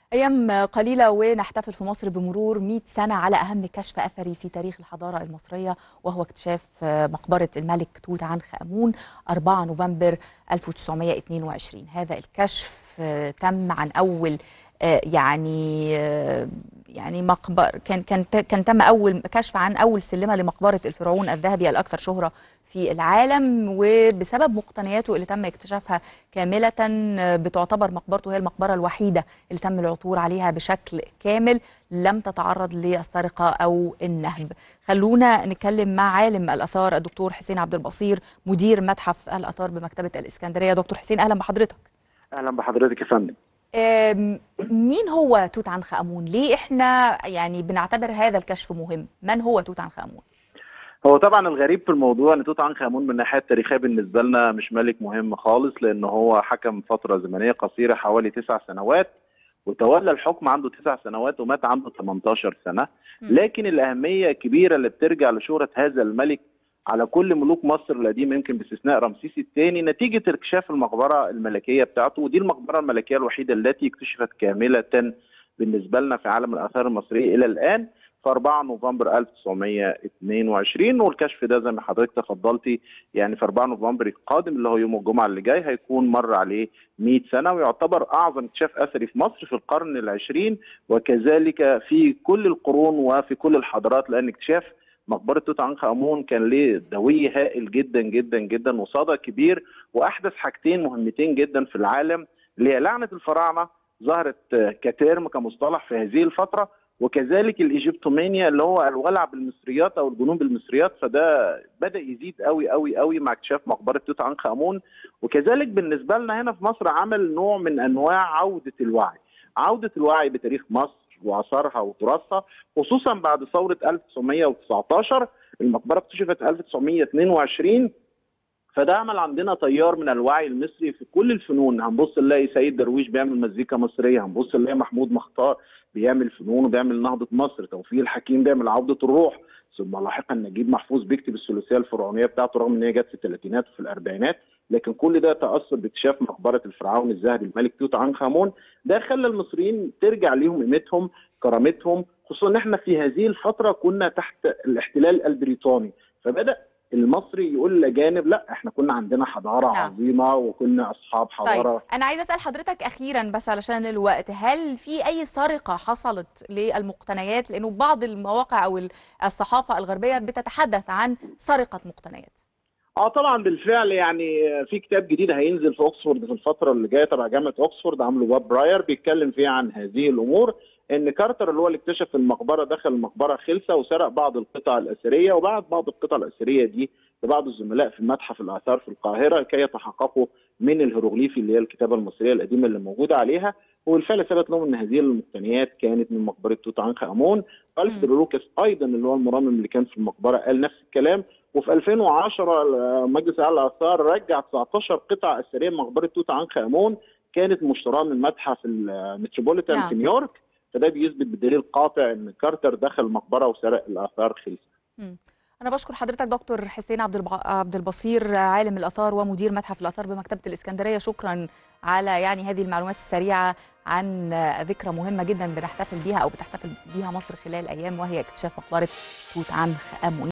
أيام قليلة ونحتفل في مصر بمرور 100 سنة على أهم كشف أثري في تاريخ الحضارة المصرية وهو اكتشاف مقبرة الملك توت عنخ آمون 4 نوفمبر 1922 هذا الكشف تم عن أول يعني يعني مقبر كان كان كان تم اول كشف عن اول سلمه لمقبره الفرعون الذهبي الاكثر شهره في العالم وبسبب مقتنياته اللي تم اكتشافها كامله بتعتبر مقبرته هي المقبره الوحيده اللي تم العثور عليها بشكل كامل لم تتعرض للسرقه او النهب. خلونا نتكلم مع عالم الاثار الدكتور حسين عبد البصير مدير متحف الاثار بمكتبه الاسكندريه. دكتور حسين اهلا بحضرتك. اهلا بحضرتك يا فندم. مين هو توت عنخ امون؟ ليه احنا يعني بنعتبر هذا الكشف مهم؟ من هو توت عنخ امون؟ هو طبعا الغريب في الموضوع ان توت عنخ امون من الناحيه التاريخيه بالنسبه لنا مش ملك مهم خالص لان هو حكم فتره زمنيه قصيره حوالي تسع سنوات وتولى الحكم عنده تسع سنوات ومات عنده 18 سنه لكن الاهميه الكبيره اللي بترجع لشهره هذا الملك على كل ملوك مصر القديمه يمكن باستثناء رمسيس الثاني نتيجه اكتشاف المقبره الملكيه بتاعته ودي المقبره الملكيه الوحيده التي اكتشفت كامله بالنسبه لنا في عالم الاثار المصريه الى الان في 4 نوفمبر 1922 والكشف ده زي ما حضرتك تفضلتي يعني في 4 نوفمبر القادم اللي هو يوم الجمعه اللي جاي هيكون مر عليه 100 سنه ويعتبر اعظم اكتشاف اثري في مصر في القرن العشرين وكذلك في كل القرون وفي كل الحضارات لان اكتشاف مقبره توت عنخ امون كان ليه دوي هائل جدا جدا جدا وصدى كبير واحدث حاجتين مهمتين جدا في العالم اللي هي لعنه الفراعنه ظهرت كترم كمصطلح في هذه الفتره وكذلك الايجيبتومانيا اللي هو الولع بالمصريات او الجنون بالمصريات فده بدا يزيد قوي قوي قوي مع اكتشاف مقبره توت عنخ امون وكذلك بالنسبه لنا هنا في مصر عمل نوع من انواع عوده الوعي عوده الوعي بتاريخ مصر واثارها وتراثها خصوصا بعد ثوره 1919 المقبره اكتشفت 1922 فده عمل عندنا تيار من الوعي المصري في كل الفنون هنبص نلاقي سيد درويش بيعمل مزيكا مصريه هنبص نلاقي محمود مختار بيعمل فنون وبيعمل نهضه مصر توفيق الحكيم بيعمل عوده الروح ثم لاحقا نجيب محفوظ بيكتب الثلاثيه الفرعونيه بتاعته رغم ان هي جت في الثلاثينات وفي الاربعينات لكن كل ده تاثر باكتشاف مقبره الفرعون الذهبي الملك توت عنخ امون ده خلى المصريين ترجع ليهم قيمتهم كرامتهم خصوصا ان احنا في هذه الفتره كنا تحت الاحتلال البريطاني فبدا المصري يقول للاجانب لا احنا كنا عندنا حضاره نعم. عظيمه وكنا اصحاب حضاره طيب انا عايزه اسال حضرتك اخيرا بس علشان الوقت هل في اي سرقه حصلت للمقتنيات لانه بعض المواقع او الصحافه الغربيه بتتحدث عن سرقه مقتنيات اه طبعا بالفعل يعني في كتاب جديد هينزل في اوكسفورد في الفتره اللي جايه تبع جامعه اوكسفورد عامله باب براير بيتكلم فيه عن هذه الامور ان كارتر اللي هو اللي اكتشف المقبره دخل المقبره خلسه وسرق بعض القطع الاثريه وبعت بعض القطع الاثريه دي لبعض الزملاء في متحف الاثار في القاهره كي يتحققوا من الهيروغليفي اللي هي الكتابه المصريه القديمه اللي موجوده عليها وبالفعل ثبت لهم ان هذه المقتنيات كانت من مقبره توت عنخ امون الفريد لوكاس ايضا اللي هو المرمم اللي كان في المقبره قال نفس الكلام وفي 2010 مجلس اعلى الاثار رجع 19 قطعه اثريه من مقبره توت عنخ امون كانت مشتراه من متحف المتروبوليتان نعم. في نيويورك فده بيثبت بدليل قاطع ان كارتر دخل المقبره وسرق الاثار خلسه. أنا بشكر حضرتك دكتور حسين عبد عبد البصير عالم الآثار ومدير متحف الآثار بمكتبة الإسكندرية شكرا على يعني هذه المعلومات السريعة عن ذكرى مهمة جدا بنحتفل بيها أو بتحتفل بيها مصر خلال أيام وهي اكتشاف مقبرة توت عنخ آمون